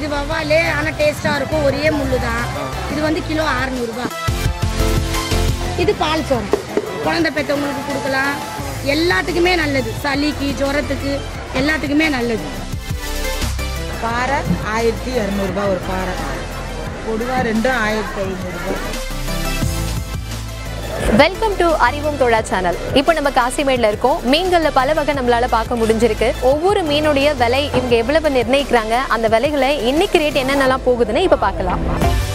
இது வவ்வாலு ஆனால் டேஸ்ட்டாக இருக்கும் ஒரே முள்ளு தான் இது வந்து கிலோ அறநூறுபா இது பால் சோறு குழந்தை பெற்றவங்களுக்கு கொடுக்கலாம் எல்லாத்துக்குமே நல்லது சளிக்கு ஜுரத்துக்கு எல்லாத்துக்குமே நல்லது பாறை ஆயிரத்தி இரநூறுபா ஒரு பாறை கொடுவா ரெண்டும் ஆயிரத்தி ஐநூறுரூபா வெல்கம் டு அறிவும் தோழா சேனல் இப்போ நம்ம காசிமேட்ல இருக்கோம் மீன்கள்ல பல வகை நம்மளால பார்க்க முடிஞ்சிருக்கு ஒவ்வொரு மீனுடைய விலை இவங்க எவ்வளவு நிர்ணயிக்கிறாங்க அந்த விலைகளை இன்னைக்கு ரேட் என்னென்னலாம் போகுதுன்னு இப்போ பார்க்கலாம்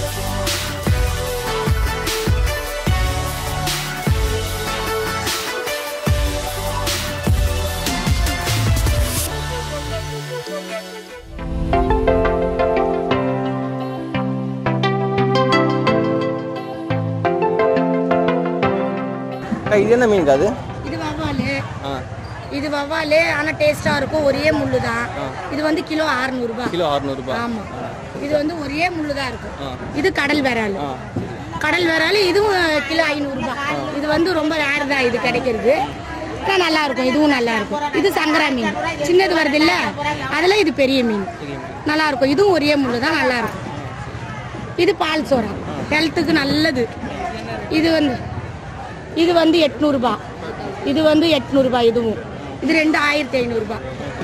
அக்கா, இது என்ன மீன் அது இது வவ்வாலு ஆ இது வவ்வாலு ஆனால் டேஸ்ட்டாக இருக்கும் ஒரே முள்ளு தான் இது வந்து கிலோ அறநூறுபா கிலோ அறுநூறுபா ஆமாம் இது வந்து ஒரே முள்ளு தான் இருக்கும் ஆ. இது கடல் விரால் ஆ கடல் விரால் இதுவும் கிலோ ஐநூறுரூபா இது வந்து ரொம்ப ரேர் தான் இது கிடைக்கிறது ஆனால் நல்லா இருக்கும் இதுவும் நல்லா இருக்கும் இது சங்கரா மீன் சின்னது வருது இல்ல அதில் இது பெரிய மீன் நல்லா இருக்கும் இதுவும் ஒரே முள்ளு தான் நல்லா இருக்கும் இது பால் சோறா ஹெல்த்துக்கு நல்லது இது வந்து இது வந்து எட்நூறுபா இது வந்து எட்நூறுபா இதுவும் இது ரெண்டு ஆயிரத்தி ஐநூறுபா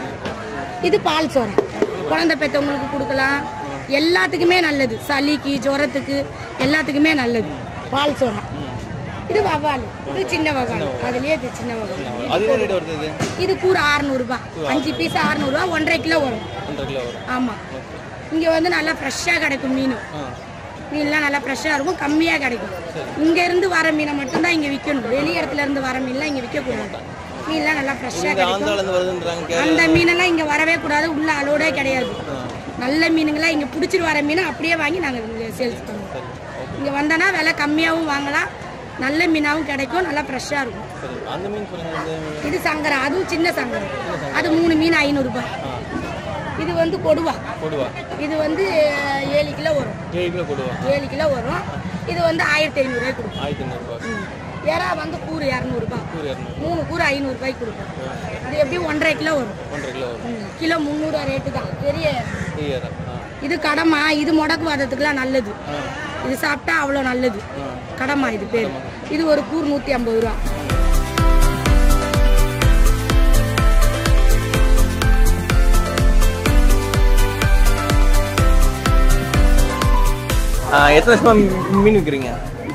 இது பால் சோறா குழந்தை பெற்றவங்களுக்கு கொடுக்கலாம் எல்லாத்துக்குமே நல்லது சளிக்கு ஜுரத்துக்கு எல்லாத்துக்குமே நல்லது பால் சோறா இது வவ்வால் இது சின்ன வவ்வால் அதுலயே இது சின்ன வவ்வால் அது என்ன ரேட் வருது இது இது கூறு அறுநூறுபா அஞ்சு பீஸ் அறுநூறுபா ஒன்றரை கிலோ வரும் ஒன்றரை கிலோ வரும் ஆமாம் இங்கே வந்து நல்லா ஃப்ரெஷ்ஷாக கிடைக்கும் மீன் ஆ மீன்லாம் நல்லா ஃப்ரெஷ்ஷாக இருக்கும் கம்மியாக கிடைக்கும் இங்கேருந்து வர மீனை மட்டும்தான் இங்கே விற்கணும் வெளி இடத்துல இருந்து வர மீன்லாம் இங்கே விற்கக்கூடாது மீன்லாம் நல்லா ஃப்ரெஷ்ஷாக இந்த கிடைக்கும் ஆந்திராலேருந்து வருதுன்றாங்க கேரளா அந்த மீனெல்லாம் இங்கே வரவே கூடாது உள்ள அலோடே கிடையாது நல்ல மீனுங்களாம் இங்கே பிடிச்சிட்டு வர மீனை அப்படியே வாங்கி நாங்கள் இங்கே சேல்ஸ் பண்ணுவோம் இங்கே வந்தோன்னா விலை கம்மியாகவும் வாங்கலாம் நல்ல மீனாகவும் கிடைக்கும் நல்லா ஃப்ரெஷ்ஷாக இருக்கும் சரி அந்த மீன் சொல்லுங்க இந்த மீன் இது சங்கரா அதுவும் சின்ன சங்கரா அது மூணு மீன் ஐநூறுரூபா இது வந்து கொடுவா கொடுவா இது வந்து ஏழு கிலோ வரும் ஏழு கிலோ கொடுவா ஏழு கிலோ வரும் இது வந்து ஆயிரத்தி ஐநூறுரூவாய்க்கு கொடுக்கும் ஆயிரத்தி ஐநூறுபா எறா வந்து கூறு இரநூறுபா நூறு இரநூறு மூணு கூறு ஐநூறுரூபாய்க்கு கொடுக்கும் இது எப்படியும் ஒன்றரை கிலோ வரும் ஒன்றரை கிலோ வரும் ம், கிலோ முந்நூறுவா ரேட்டு தான் பெரிய ஐயாயிரம் ஆ இது கடமா இது முடக்குவாதத்துக்குலாம் நல்லது இது சாப்பிட்டா அவ்வளோ நல்லது கடமா இது பேர் இது ஒரு கூறு நூற்றி ஐம்பது ரூபா ஆ, எத்தனை வருஷமா மீ- மீன் விற்கிறீங்க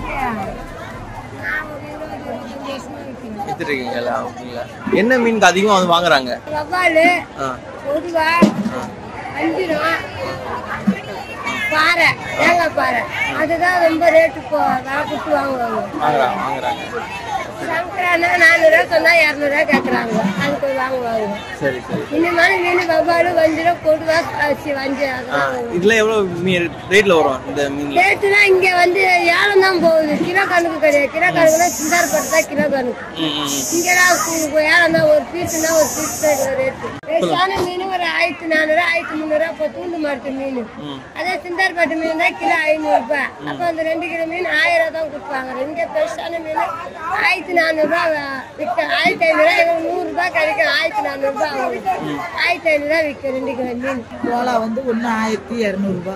வித்துட்டு இருக்கீங்களா அப்படிங்களா என்ன மீனுக்கு அதிகம் வந்து வாங்குறாங்க வவ்வாலு ஆ பொதுவா அஞ்சிரம் பாறை தேங்காய் பாறை அதுதான் ரொம்ப ரேட்டு போ விலை கொடுத்து வாங்குவாங்க வாங்குறாங்க வாங்குறாங்க சங்கரானா நானூறுரூவா சொன்னா இரநூறுவா கேட்குறாங்க அதுக்கு வாங்குவாங்க சரி சரி இந்த மாதிரி மீன் வவ்வாலு வஞ்சிரம் கொடுவா அரிசி வஞ்சி ஆ, அதெல்லாம் இதுல எவ்வளவு மீன் ரேட்ல வரும் இந்த மீன் ரேட்டுனா இங்க வந்து ஏலம் தான் போகுது கிலோ கணக்கு கிடையாது கிலோ கணக்குனா சிந்தார்பட்டு தான் கிலோ கணக்கு ம், ம், ம். இங்கெல்லாம் ஏலம் தான் ஒரு பீஸ்னா ஒரு பீஸ் தான் ரேட்டு ரேட்டான மீன் ஒரு ஆயிரத்தி நானூறு ஆயிரத்தி முந்நூறுவா இப்போ தூண்டு மாட்டு மீன் அதே சிந்தார்பட்டு மீன் தான் கிலோ ஐநூறு ரூபாய் அப்போ அந்த ரெண்டு கிலோ மீன் ஆயிரம் தான் கொடுப்பாங்க இங்கே பெருசான மீன் ஆயிரத்தி நானூறுரூவா விற்க ஆயிரத்தி ஐநூறுரூவா எங்களுக்கு நூறுரூபா கிடைக்கும் ஆயிரத்தி நானூறுரூபா ஆகும் ஆயிரத்தி ஐநூறுரூவா விற்கும் ரெண்டு கிலோ மீன் கோலா வந்து ஒன்று ஆயிரத்தி இரநூறுபா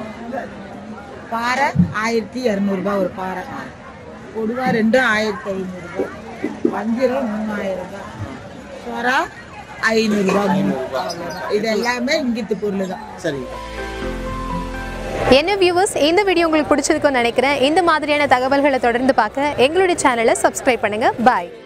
பாறை ஆயிரத்தி இரநூறுபா ஒரு பாறை கொடுவா ரெண்டும் ஆயிரத்தி ஐநூறுபா வஞ்சிரம் மூணாயிரம் ரூபாய் சொரா ஐநூறுரூபா இது எல்லாமே இங்கித்து பொருள் தான் சரி என்ன வியூவர்ஸ் இந்த வீடியோ உங்களுக்கு பிடிச்சிருக்கும்னு நினைக்கிறேன் இந்த மாதிரியான தகவல்களை தொடர்ந்து பார்க்க எங்களுடைய சேனலை சப்ஸ்கிரைப் பண்ணுங்க பாய்